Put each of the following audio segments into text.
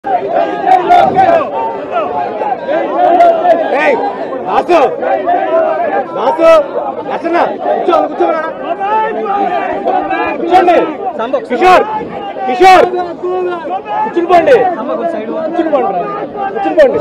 ఏయ్, దాసు దాసు లక్షణ కూర్చో కూర్చోరా కూర్చోండి కిషోర్ కిషోర్ కూర్చుని పోండి కూర్చుని పోండి రా. కూర్చుని పోండి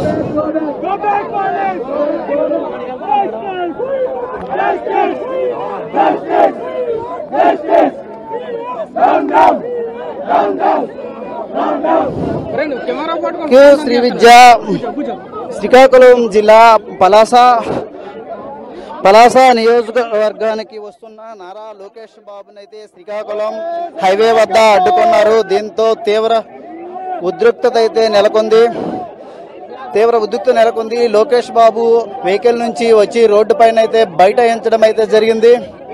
క్యూ శ్రీ విద్య శ్రీకాకుళం జిల్లా పలాస పలాస నియోజకవర్గానికి వస్తున్న నారా లోకేష్ బాబునైతే శ్రీకాకుళం హైవే వద్ద అడ్డుకున్నారు దీంతో తీవ్ర ఉద్రిక్తత అయితే నెలకొంది తీవ్ర ఉద్రిక్త నెలకొంది లోకేష్ బాబు వెహికల్ నుంచి వచ్చి రోడ్డు పైన అయితే బైఠాయించడం అయితే జరిగింది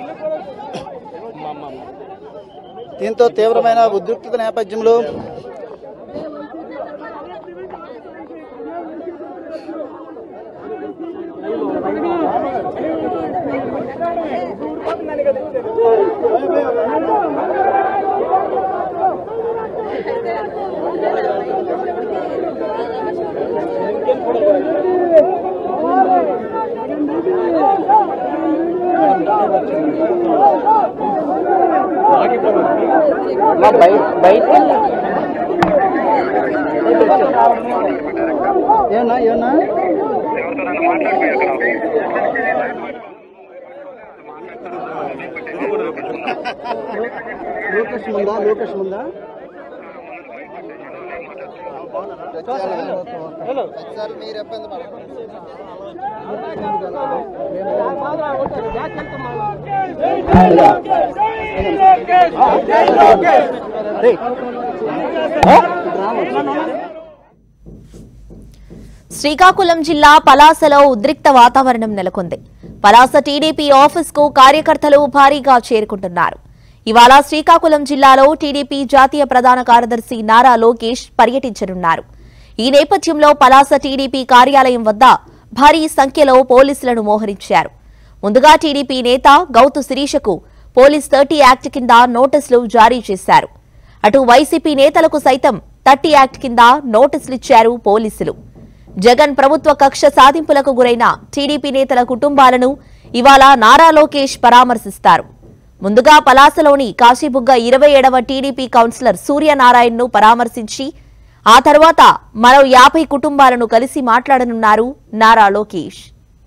దీంతో తీవ్రమైన ఉద్రిక్తత నేపథ్యంలో ఏనా ఏనా లోకేష్ ముందా లోకేష్ ముందా సార్ మీరు ఇబ్బంది పడకండి. రేయ్. శ్రీకాకుళం జిల్లా పలాసలో ఉద్రిక్త వాతావరణం నెలకొంది పలాస టీడీపీ ఆఫీస్ కు కార్యకర్తలు భారీగా చేరుకుంటున్నారు ఇవాళ శ్రీకాకుళం జిల్లాలో టీడీపీ జాతీయ ప్రధాన కార్యదర్శి నారా లోకేష్ పర్యటించనున్నారు ఈ నేపథ్యంలో పలాస టీడీపీ కార్యాలయం వద్ద భారీ సంఖ్యలో పోలీసులను మోహరించారు ముందుగా టీడీపీ నేత గౌతు శిరీషకు పోలీస్ థర్టీ యాక్ట్ కింద నోటీసులు జారీ చేశారు అటు వైసీపీ నేతలకు సైతం థర్టీ యాక్ట్ కింద నోటీసులిచ్చారు పోలీసులు జగన్ ప్రభుత్వ కక్ష సాధింపులకు గురైన టీడీపీ నేతల కుటుంబాలను ఇవాళ నారా లోకేష్ పరామర్శిస్తారు ముందుగా పలాసలోని కాశీబుగ్గ ఇరవై ఏడవ టీడీపీ కౌన్సిలర్ సూర్యనారాయణను పరామర్శించి ఆ తర్వాత మరో యాభై కుటుంబాలను కలిసి మాట్లాడనున్నారు నారా లోకేష్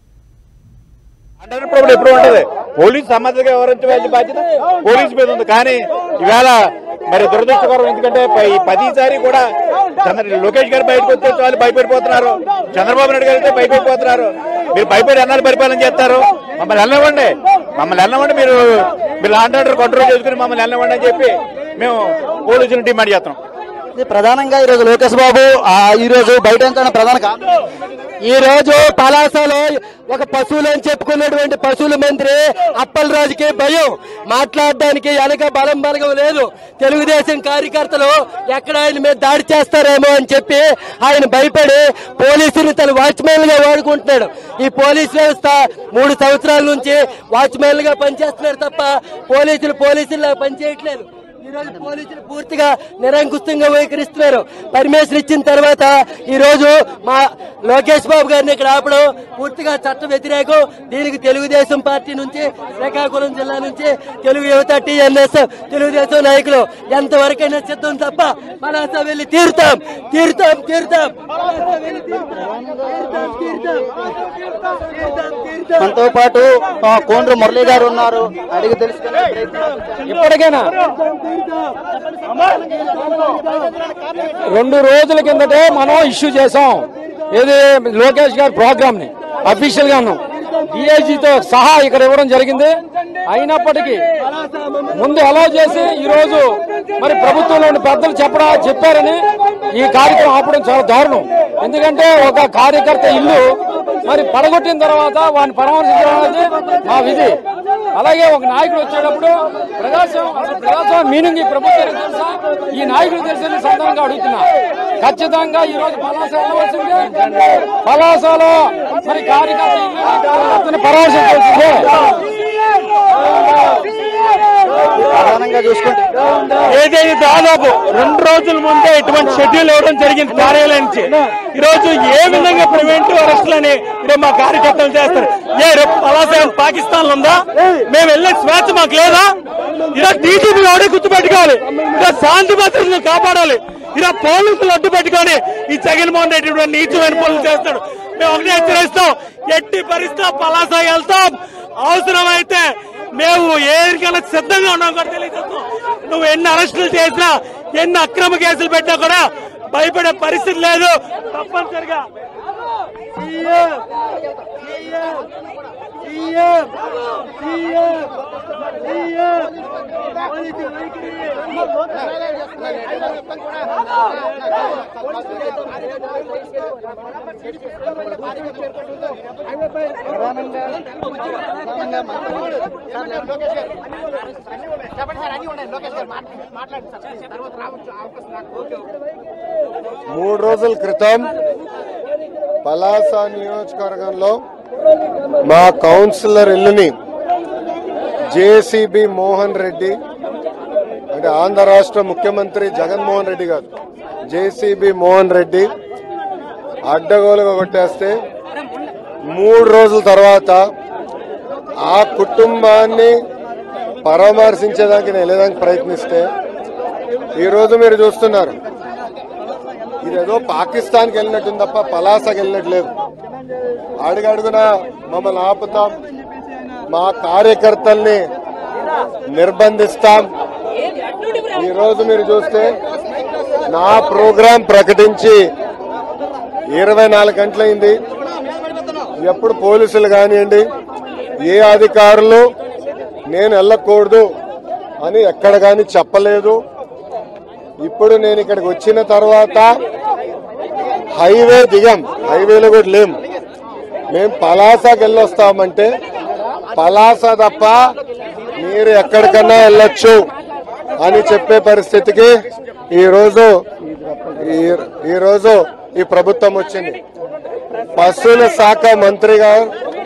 అండర్ ప్రాబ్లం ఎప్పుడు ఉండదు పోలీసు సమర్థంగా వ్యవహరించవలసిన బాధ్యత పోలీసు మీద ఉంది కానీ ఈవేళ మరి దురదృష్టకరం ఎందుకంటే ప- ఈ పదిసారి కూడా చంద్ర లోకేష్ గారు బయటకు వస్తే వాళ్ళు భయపడిపోతున్నారు చంద్రబాబు నాయుడు గారు అయితే భయపడిపోతున్నారు మీరు భయపడి అన్నాలు పరిపాలన చేస్తారు మమ్మల్ని వెళ్ళనివ్వండి మమ్మల్ని వెళ్ళనివ్వండి మీరు మీరు లాండ్ ఆర్డర్ కంట్రోల్ చేసుకుని మమ్మల్ని వెళ్ళనివ్వండి అని చెప్పి మేము పోలీసులను డిమాండ్ చేస్తాం ఇది ప్రధానంగా ఈరోజు లోకేష్ బాబు ఆ, ఈరోజు బయట ప్రధాన కారణం ఈ రోజు పలాసలో ఒక పశువులు అని చెప్పుకున్నటువంటి పశువుల మంత్రి అప్పలరాజుకి భయం మాట్లాడడానికి వెనక బలం బలగం లేదు తెలుగుదేశం కార్యకర్తలు ఎక్కడ ఆయన మీద దాడి చేస్తారేమో అని చెప్పి ఆయన భయపడి పోలీసుని తన వాచ్మెన్ గా వాడుకుంటున్నాడు ఈ పోలీస్ వ్యవస్థ మూడు సంవత్సరాల నుంచి వాచ్మెన్ గా పనిచేస్తున్నారు తప్ప పోలీసులు పోలీసుల్లా పనిచేయట్లేదు ఈ రోజు పోలీసులు పూర్తిగా నిరంకుశంగా వైఖరిస్తున్నారు పర్మిషన్ ఇచ్చిన తర్వాత ఈ రోజు మా లోకేష్ బాబు గారిని ఇక్కడ ఆపడం పూర్తిగా చట్ట వ్యతిరేకం దీనికి తెలుగుదేశం పార్టీ నుంచి శ్రీకాకుళం జిల్లా నుంచి తెలుగు యువత టీఎన్ఎస్ తెలుగుదేశం నాయకులు ఎంతవరకైనా సిద్ధం తప్ప పలాస వెళ్ళి తీరుతాం తీరుతాం తీరుతాం పలాస వెళ్ళి తీరుతాం. తీరుతాం, తీరుతాం. తీరుతాం, తీరుతాం. మనతో పాటు ఆ, కోండ్రు మురళి గారు ఉన్నారు అడిగి తెలుసుకునే ప్రయత్నం ఇప్పటికైనా రెండు రోజుల కిందటే మనం ఇష్యూ చేసాం ఏది లోకేష్ గారి ప్రోగ్రామ్ ని అఫీషియల్ గాను డిఐజీతో సహా ఇక్కడ ఇవ్వడం జరిగింది అయినప్పటికీ ముందు అలౌ చేసి ఈ రోజు మరి ప్రభుత్వంలోని పెద్దలు చెప్పడా చెప్పారని ఈ కార్యక్రమం ఆపడం చాలా దారుణం ఎందుకంటే ఒక కార్యకర్త ఇల్లు మరి పడగొట్టిన తర్వాత వాడిని పరామర్శించడం అనేది మా విధి అలాగే ఒక నాయకుడు వచ్చేటప్పుడు ప్రజాస్వామ్యం అసలు ప్రజాస్వామ్యం మీనింగ్ ఈ ప్రభుత్వానికి తెలుసా ఈ నాయకుడు తెలిసిన సందర్భంగా అడుగుతున్నా ఖచ్చితంగా ఈ రోజు పలాస వెళ్ళవలసిందే పలాసలో మరి కార్యకర్త ఇల్లు కార్యకర్తని పరామర్శించవలసిందే ప్రధానంగా చూసుకుంటే ఏదైతే దాదాపు రెండు రోజుల ముందే ఇటువంటి షెడ్యూల్ ఇవ్వడం జరిగింది కార్యాలయం నుంచి ఈ రోజు ఏ విధంగా ప్రివెంటివ్ అరెస్టులని రేపు మా కార్యకర్తలు చేస్తారు ఏ రేపు పలాస పాకిస్తాన్ లో ఉందా మేము వెళ్ళే స్వేచ్ఛ మాకు లేదా ఇలా టీడీపీ ఎవడే గుర్తుపెట్టుకోవాలి ఇలా శాంతి భద్రతను కాపాడాలి ఇలా పోలీసులు అడ్డు పెట్టుకొని ఈ జగన్మోహన్ రెడ్డి ఇటువంటి నీచమైన పనులు చేస్తాడు మేము ఒకటే హెచ్చరిస్తాం ఎట్టి పరిస్థితి పలాస వెళ్తాం అవసరమైతే మేము ఏరికైనా సిద్ధంగా ఉన్నాం కూడా తెలియజేస్తాం నువ్వు ఎన్ని అరెస్టులు చేసినా ఎన్ని అక్రమ కేసులు పెట్టినా కూడా భయపడే పరిస్థితి లేదు తప్పనిసరిగా మూడు రోజుల క్రితం పలాస నియోజకవర్గంలో మా కౌన్సిలర్ ఇల్లుని జేసీబీ మోహన్ రెడ్డి అంటే ఆంధ్ర రాష్ట్ర ముఖ్యమంత్రి జగన్మోహన్ రెడ్డి గారు జేసీబీ మోహన్ రెడ్డి అడ్డగోలుగా కొట్టేస్తే మూడు రోజుల తర్వాత ఆ కుటుంబాన్ని పరామర్శించేదానికి నేను వెళ్ళేదానికి ప్రయత్నిస్తే ఈరోజు మీరు చూస్తున్నారు ఇదేదో పాకిస్తాన్కి వెళ్ళినట్టుంది తప్ప పలాసకి వెళ్ళినట్టు లేదు అడుగడుగున మమ్మల్ని ఆపుతాం మా కార్యకర్తల్ని నిర్బంధిస్తాం ఈరోజు మీరు చూస్తే నా ప్రోగ్రాం ప్రకటించి ఇరవై నాలుగు గంటలైంది ఎప్పుడు పోలీసులు కానివ్వండి ఏ అధికారులు నేను వెళ్ళకూడదు అని ఎక్కడ కానీ చెప్పలేదు ఇప్పుడు నేను ఇక్కడికి వచ్చిన తర్వాత హైవే దిగాం హైవేలో కూడా లేం మేము పలాసకి వెళ్ళొస్తామంటే పలాస తప్ప మీరు ఎక్కడికన్నా వెళ్ళొచ్చు అని చెప్పే పరిస్థితికి ఈరోజు ఈ- ఈరోజు ఈ ప్రభుత్వం వచ్చింది పశువుల శాఖ మంత్రి గారు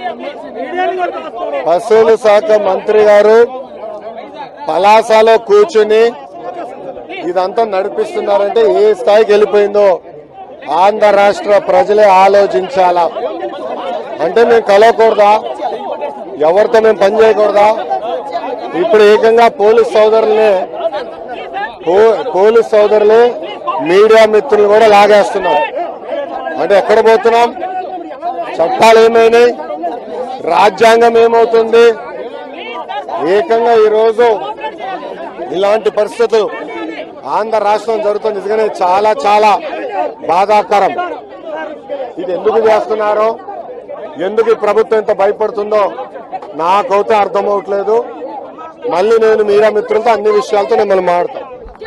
పశువుల శాఖ మంత్రి గారు పలాసలో కూర్చుని ఇదంతా నడిపిస్తున్నారంటే ఏ స్థాయికి వెళ్ళిపోయిందో ఆంధ్ర రాష్ట్ర ప్రజలే ఆలోచించాలా అంటే మేము కలవకూడదా ఎవరితో మేము పని చేయకూడదా ఇప్పుడు ఏకంగా పోలీస్ సోదరులనే పో- పోలీస్ సోదరులే మీడియా మిత్రులు కూడా లాగేస్తున్నాం అంటే ఎక్కడ పోతున్నాం చట్టాలు ఏమైనాయి రాజ్యాంగం ఏమవుతుంది ఏకంగా ఈరోజు ఇలాంటి పరిస్థితులు ఆంధ్ర రాష్ట్రం జరుగుతుంది నిజంగానే చాలా చాలా బాధాకరం ఇది ఎందుకు చేస్తున్నారో ఎందుకు ఈ ప్రభుత్వం ఇంత భయపడుతుందో నాకైతే అర్థమవట్లేదు మళ్ళీ నేను మీడియా మిత్రులతో అన్ని విషయాలతో మిమ్మల్ని మాడతాను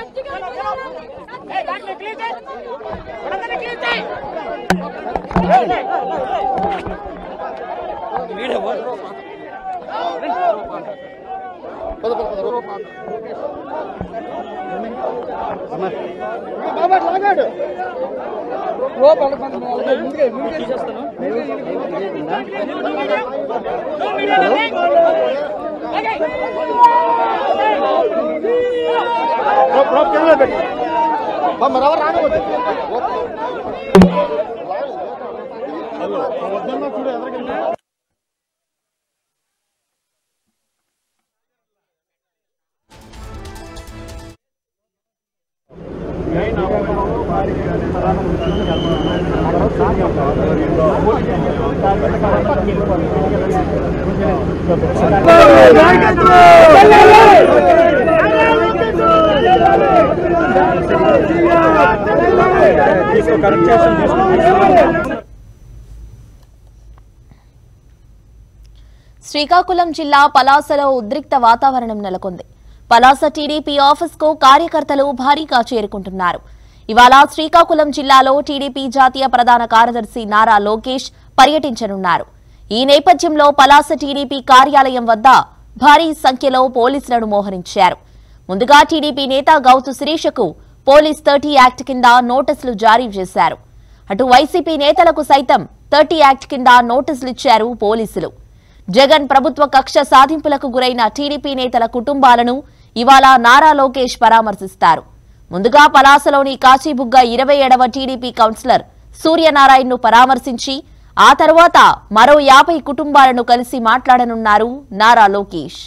శ్రీకాకుళం జిల్లా పలాసలో ఉద్రిక్త వాతావరణం నెలకొంది పలాస టీడీపీ ఆఫీస్ కు కార్యకర్తలు భారీగా చేరుకుంటున్నారు ఇవాళ శ్రీకాకుళం జిల్లాలో టీడీపీ జాతీయ ప్రధాన కార్యదర్శి నారా లోకేష్ పర్యటించనున్నారు ఈ నేపథ్యంలో పలాస టీడీపీ కార్యాలయం వద్ద భారీ సంఖ్యలో పోలీసులను మోహరించారు ముందుగా టీడీపీ నేత గౌతు శిరీషకు పోలీస్ థర్టీ యాక్ట్ కింద నోటీసులు జారీ చేశారు అటు వైసీపీ నేతలకు సైతం థర్టీ యాక్ట్ కింద నోటీసులు ఇచ్చారు పోలీసులు జగన్ ప్రభుత్వ కక్ష సాధింపులకు గురైన టీడీపీ నేతల కుటుంబాలను ఇవాళ నారా లోకేష్ పరామర్శిస్తారు ముందుగా పలాసలోని కాశీబుగ్గ ఇరవై ఏడవ టీడీపీ కౌన్సిలర్ సూర్యనారాయణను పరామర్శించి ఆ తర్వాత మరో యాభై కుటుంబాలను కలిసి మాట్లాడనున్నారు నారా లోకేష్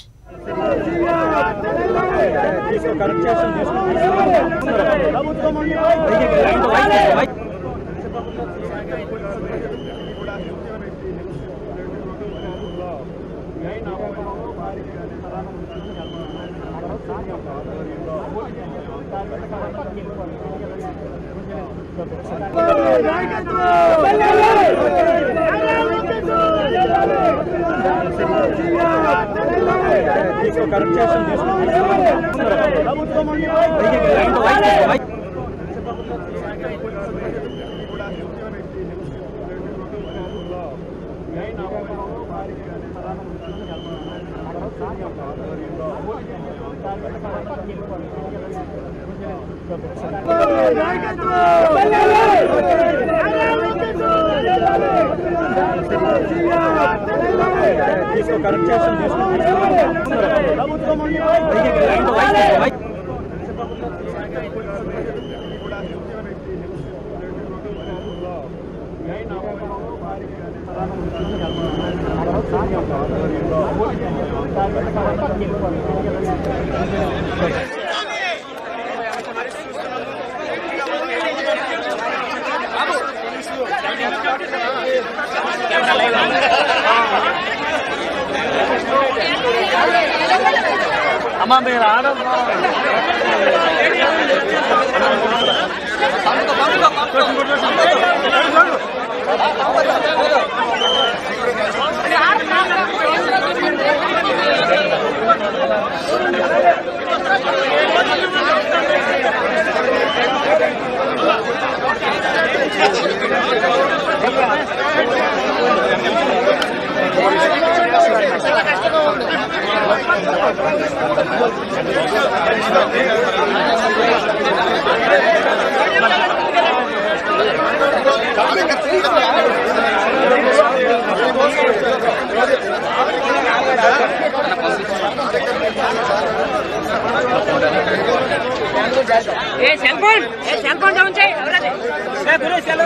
ఏ సెల్ ఫోన్ ఏ సెల్ ఫోన్ డౌన్ చేయి ఎవరది ఏ గురు సెల్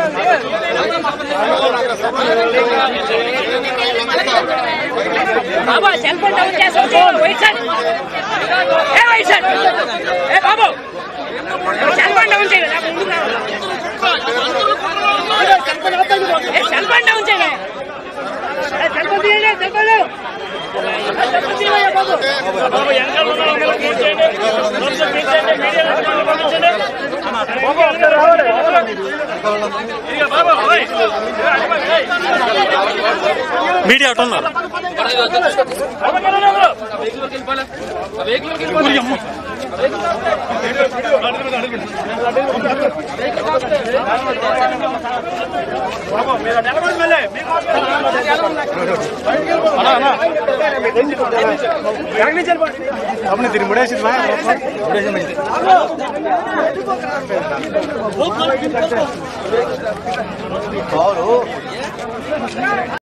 బాబా సెల్ ఫోన్ డౌన్ చేసావు వైట్ షర్ట్ ఏ వైట్ షర్ట్ ఏ బాబు సెల్ ఫోన్ డౌన్ చేయి నాకు ముందుకు రావాలి. ఏ సెల్ ఫోన్ డౌన్ చేయి ఏ సెల్ ఫోన్ తీయండి సెల్ ఫోన్ ఏ సెల్ ఫోన్ తీయవయ్యా బాబు బాబు ఎంగల్ ఉన్నాడు తీసేయండి తీసేయండి మీడియా పంపించండి మీడియా అటు ఉన్నారు తిరిగి ముడేసి